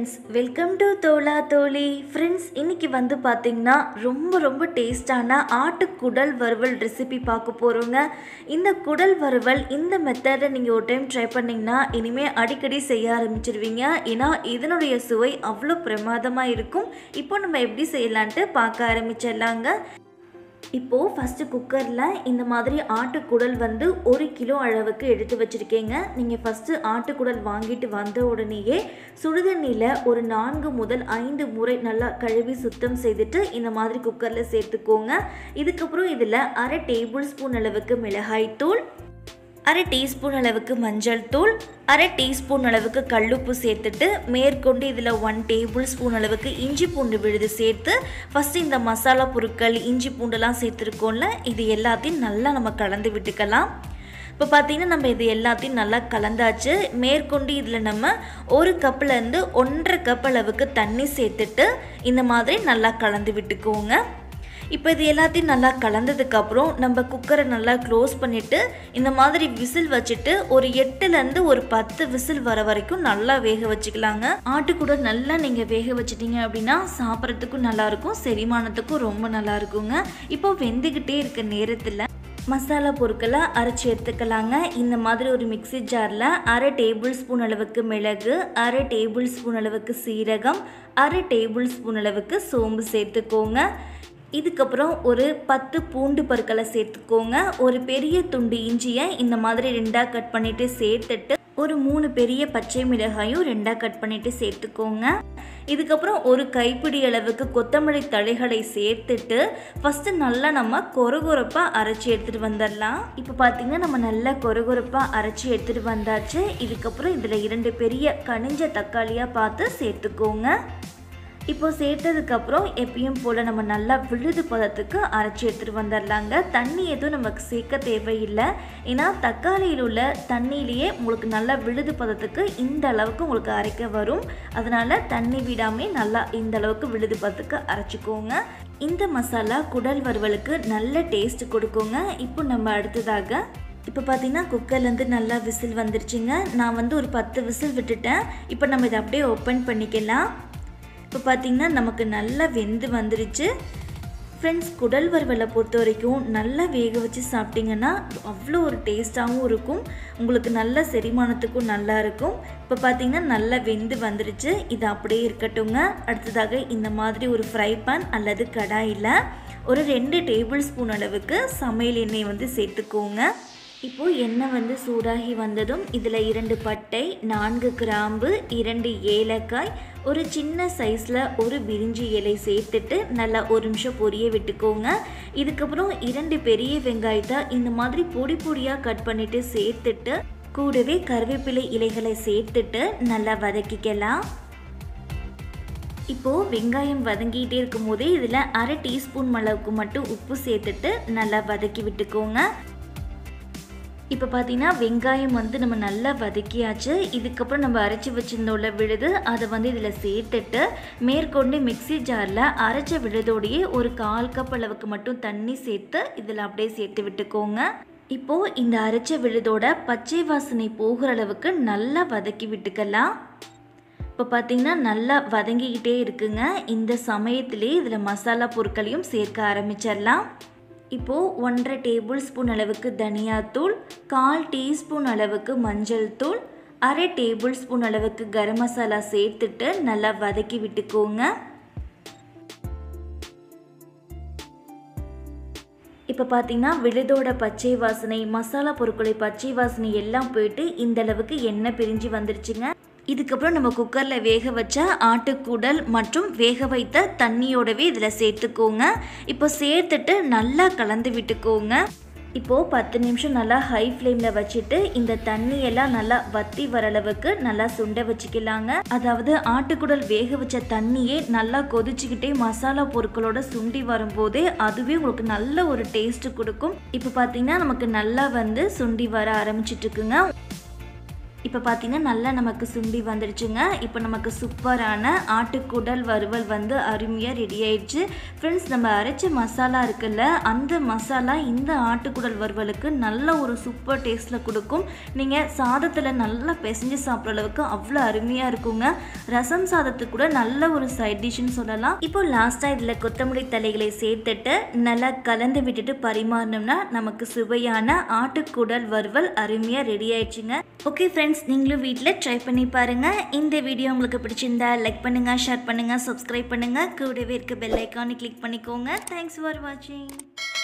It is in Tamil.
ஃப்ரெண்ட்ஸ் வெல்கம் டு தோலா தோழி ஃப்ரெண்ட்ஸ் இன்னைக்கு வந்து பார்த்தீங்கன்னா ரொம்ப ரொம்ப டேஸ்டான ஆட்டு குடல் வறுவல் ரெசிபி பார்க்க போகிறோங்க இந்த குடல் வறுவல் இந்த மெத்தடை நீங்கள் ஒரு டைம் ட்ரை பண்ணிங்கன்னா இனிமேல் அடிக்கடி செய்ய ஆரம்பிச்சிருவீங்க ஏன்னா இதனுடைய சுவை அவ்வளோ பிரமாதமாக இருக்கும் இப்போ நம்ம எப்படி செய்யலான்ட்டு பார்க்க ஆரம்பிச்சிடலாங்க இப்போது ஃபஸ்ட்டு குக்கரில் இந்த மாதிரி ஆட்டுக்குடல் வந்து ஒரு கிலோ அளவுக்கு எடுத்து வச்சுருக்கேங்க நீங்கள் ஃபஸ்ட்டு ஆட்டுக்குடல் வாங்கிட்டு வந்த உடனேயே சுடுதண்ணியில் ஒரு நான்கு முதல் ஐந்து முறை நல்லா கழுவி சுத்தம் செய்துட்டு இந்த மாதிரி குக்கரில் சேர்த்துக்கோங்க இதுக்கப்புறம் இதில் அரை டேபிள் ஸ்பூன் அளவுக்கு மிளகாய்த்தூள் அரை டீஸ்பூன் அளவுக்கு மஞ்சள் தூள் அரை டீஸ்பூன் அளவுக்கு கல்லுப்பு சேர்த்துட்டு மேற்கொண்டு இதில் ஒன் டேபிள் ஸ்பூன் அளவுக்கு இஞ்சி பூண்டு விழுது சேர்த்து ஃபஸ்ட்டு இந்த மசாலா பொருட்கள் இஞ்சி பூண்டெல்லாம் சேர்த்துருக்கோம்ல இது எல்லாத்தையும் நல்லா நம்ம கலந்து விட்டுக்கலாம் இப்போ பார்த்தீங்கன்னா நம்ம இது எல்லாத்தையும் நல்லா கலந்தாச்சு மேற்கொண்டு இதில் நம்ம ஒரு கப்லேருந்து ஒன்றரை கப் அளவுக்கு தண்ணி சேர்த்துட்டு இந்த மாதிரி நல்லா கலந்து விட்டுக்கோங்க இப்போ இது எல்லாத்தையும் நல்லா கலந்ததுக்கப்புறம் நம்ம குக்கரை நல்லா க்ளோஸ் பண்ணிவிட்டு இந்த மாதிரி விசில் வச்சுட்டு ஒரு எட்டுலேருந்து ஒரு பத்து விசில் வர வரைக்கும் நல்லா வேக வச்சுக்கலாங்க ஆட்டுக்கூட நல்லா நீங்கள் வேக வச்சிட்டிங்க அப்படின்னா சாப்பிட்றதுக்கும் நல்லாயிருக்கும் செரிமானத்துக்கும் ரொம்ப நல்லா இருக்குங்க இப்போ வெந்துக்கிட்டே இருக்க நேரத்தில் மசாலா பொருட்களை அரைச்சி எடுத்துக்கலாங்க இந்த மாதிரி ஒரு மிக்சி ஜாரில் அரை டேபிள் ஸ்பூன் அளவுக்கு மிளகு அரை டேபிள் ஸ்பூன் அளவுக்கு சீரகம் அரை டேபிள் ஸ்பூன் அளவுக்கு சோம்பு சேர்த்துக்கோங்க இதுக்கப்புறம் ஒரு பத்து பூண்டு பற்களை சேர்த்துக்கோங்க ஒரு பெரிய துண்டு இஞ்சியை இந்த மாதிரி ரெண்டாக கட் பண்ணிவிட்டு சேர்த்துட்டு ஒரு மூணு பெரிய பச்சை மிளகாயும் ரெண்டாக கட் பண்ணிவிட்டு சேர்த்துக்கோங்க இதுக்கப்புறம் ஒரு கைப்பிடி அளவுக்கு கொத்தமல்லி தழைகளை சேர்த்துட்டு ஃபஸ்ட்டு நல்லா நம்ம கொரகொரப்பாக அரைச்சி எடுத்துகிட்டு வந்துடலாம் இப்போ பார்த்திங்கன்னா நம்ம நல்லா கொரகொரப்பாக அரைச்சி எடுத்துகிட்டு வந்தாச்சு இதுக்கப்புறம் இதில் இரண்டு பெரிய கனிஞ்ச தக்காளியாக பார்த்து சேர்த்துக்கோங்க இப்போ சேர்த்ததுக்கப்புறம் எப்பயும் போல் நம்ம நல்லா விழுது பதத்துக்கு அரைச்சி எடுத்துகிட்டு வந்துடலாங்க தண்ணி எதுவும் நமக்கு சேர்க்க தேவையில்லை ஏன்னா தக்காளியில் உள்ள தண்ணியிலேயே உங்களுக்கு நல்லா விழுது பதத்துக்கு இந்த அளவுக்கு உங்களுக்கு அரைக்க வரும் அதனால் தண்ணி விடாமல் நல்லா இந்த அளவுக்கு விழுது பதத்துக்கு அரைச்சிக்கோங்க இந்த மசாலா குடல் வறுவலுக்கு நல்ல டேஸ்ட் கொடுக்குங்க இப்போ நம்ம அடுத்ததாக இப்போ பார்த்தீங்கன்னா குக்கர்லேருந்து நல்லா விசில் வந்துருச்சுங்க நான் வந்து ஒரு பத்து விசில் விட்டுட்டேன் இப்போ நம்ம இதை அப்படியே ஓப்பன் பண்ணிக்கலாம் இப்போ பார்த்திங்கன்னா நமக்கு நல்லா வெந்து வந்துருச்சு ஃப்ரெண்ட்ஸ் குடல் வறுவலை பொறுத்த வரைக்கும் நல்லா வேக வச்சு சாப்பிட்டிங்கன்னா அவ்வளோ ஒரு டேஸ்ட்டாகவும் இருக்கும் உங்களுக்கு நல்ல செரிமானத்துக்கும் நல்லா இருக்கும் இப்போ பார்த்திங்கன்னா நல்லா வெந்து வந்துருச்சு இது அப்படியே இருக்கட்டுங்க அடுத்ததாக இந்த மாதிரி ஒரு ஃப்ரை பேன் அல்லது கடாயில் ஒரு ரெண்டு டேபிள் ஸ்பூன் அளவுக்கு சமையல் எண்ணெய் வந்து சேர்த்துக்கோங்க இப்போது எண்ணெய் வந்து சூடாகி வந்ததும் இதில் இரண்டு பட்டை நான்கு கிராம்பு இரண்டு ஏலக்காய் ஒரு சின்ன சைஸில் ஒரு பிரிஞ்சி இலை சேர்த்துட்டு நல்லா ஒரு நிமிஷம் பொரிய விட்டுக்கோங்க இதுக்கப்புறம் இரண்டு பெரிய வெங்காயத்தை இந்த மாதிரி பொடி பொடியாக கட் பண்ணிவிட்டு சேர்த்துட்டு கூடவே கருவேப்பிலை இலைகளை சேர்த்துட்டு நல்லா வதக்கிக்கலாம் இப்போது வெங்காயம் வதங்கிட்டே இருக்கும் போதே இதில் அரை டீஸ்பூன் அளவுக்கு மட்டும் உப்பு சேர்த்துட்டு நல்லா வதக்கி விட்டுக்கோங்க இப்போ பார்த்தீங்கன்னா வெங்காயம் வந்து நம்ம நல்லா வதக்கியாச்சு இதுக்கப்புறம் நம்ம அரைச்சி வச்சிருந்தோம்ல விழுது அதை வந்து இதில் சேர்த்துட்டு மேற்கொண்டு மிக்சி ஜாரில் அரைச்ச விழுதோடையே ஒரு கால் கப் அளவுக்கு மட்டும் தண்ணி சேர்த்து இதில் அப்படியே சேர்த்து விட்டுக்கோங்க இப்போது இந்த அரைச்ச விழுதோட பச்சை வாசனை போகிற அளவுக்கு நல்லா வதக்கி விட்டுக்கலாம் இப்போ பார்த்தீங்கன்னா நல்லா வதங்கிக்கிட்டே இருக்குங்க இந்த சமயத்திலே இதில் மசாலா பொருட்களையும் சேர்க்க ஆரம்பிச்சிடலாம் இப்போது ஒன்றரை டேபிள் ஸ்பூன் அளவுக்கு தனியாத்தூள் கால் டீஸ்பூன் அளவுக்கு மஞ்சள் தூள் அரை டேபிள் ஸ்பூன் அளவுக்கு கரம் மசாலா சேர்த்துட்டு நல்லா வதக்கி விட்டுக்கோங்க இப்போ பார்த்தீங்கன்னா விழுதோட பச்சை வாசனை மசாலா பொருட்களை பச்சை வாசனை எல்லாம் போயிட்டு இந்த அளவுக்கு எண்ணெய் பிரிஞ்சு வந்துருச்சுங்க இதுக்கப்புறம் நம்ம குக்கரில் வேக வச்ச ஆட்டுக்கூடல் மற்றும் வேக வைத்த தண்ணியோடவே இதில் சேர்த்துக்கோங்க இப்போ சேர்த்துட்டு நல்லா கலந்து விட்டுக்கோங்க இப்போது பத்து நிமிஷம் நல்லா ஹை ஃப்ளேமில் வச்சுட்டு இந்த தண்ணியெல்லாம் நல்லா வத்தி வர அளவுக்கு நல்லா சுண்ட வச்சுக்கலாங்க அதாவது ஆட்டுக்குடல் வேக வச்ச தண்ணியே நல்லா கொதிச்சுக்கிட்டே மசாலா பொருட்களோட சுண்டி வரும்போதே அதுவே உங்களுக்கு நல்ல ஒரு டேஸ்ட் கொடுக்கும் இப்போ பார்த்தீங்கன்னா நமக்கு நல்லா வந்து சுண்டி வர ஆரம்பிச்சிட்ருக்குங்க இப்போ பார்த்தீங்கன்னா நல்லா நமக்கு சுண்டி வந்துடுச்சுங்க இப்போ நமக்கு சூப்பரான ஆட்டுக்குடல் வறுவல் வந்து அருமையாக ரெடி ஆயிடுச்சு ஃப்ரெண்ட்ஸ் நம்ம அரைச்ச மசாலா இருக்குல்ல அந்த மசாலா இந்த ஆட்டுக்குடல் வறுவலுக்கு நல்ல ஒரு சூப்பர் டேஸ்ட்டில் கொடுக்கும் நீங்கள் சாதத்தில் நல்லா பிசைஞ்சு சாப்பிட்ற அளவுக்கு அவ்வளோ அருமையாக இருக்குங்க ரசம் சாதத்துக்கு கூட நல்ல ஒரு சைட் டிஷ்னு சொல்லலாம் இப்போ லாஸ்ட்டாக இதில் கொத்தமல்லி தலைகளை சேர்த்துட்டு நல்லா கலந்து விட்டுட்டு பரிமாறினோம்னா நமக்கு சுவையான ஆட்டுக்குடல் வறுவல் அருமையாக ரெடி ஆயிடுச்சுங்க ஓகே ஃப்ரெண்ட்ஸ் நீங்களும் வீட்டில் ட்ரை பண்ணி பாருங்கள் இந்த வீடியோ உங்களுக்கு பிடிச்சிருந்தா லைக் பண்ணுங்கள் ஷேர் பண்ணுங்கள் சப்ஸ்கிரைப் பண்ணுங்கள் கூடவே இருக்க பெல் ஐக்கானை கிளிக் பண்ணிக்கோங்க தேங்க்ஸ் ஃபார் வாட்சிங்